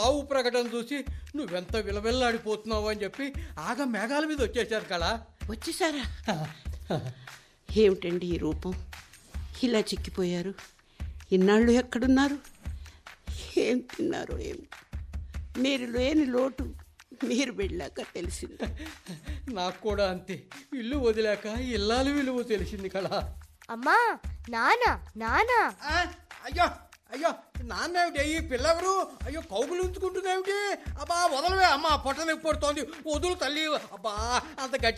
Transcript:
ఆవు ప్రకటన చూసి నువ్వెంత విలవిల్లాడిపోతున్నావు అని చెప్పి ఆగ మేఘాల మీద వచ్చేసారు కళ వచ్చేసారా ఏమిటండి ఈ రూపం ఇలా చిక్కిపోయారు ఇన్నాళ్ళు ఎక్కడున్నారు ఏం తిన్నారు ఏం మీరు లేని లోటు మీరు వెళ్ళాక తెలిసింది నాకు కూడా అంతే ఇల్లు వదిలాక ఇల్లాలు విలువ తెలిసింది కళ అమ్మా నానా నానా ఆ, అయ్యో అయ్యో నాన్నేమిటి ఈ పిల్లెవరు అయ్యో కౌగులు ఉంచుకుంటుందేమిటి అబ్బా వదలవే అమ్మ పొట్ట నొప్పి పడుతోంది వదులు తల్లి అబ్బా అంత గట్టి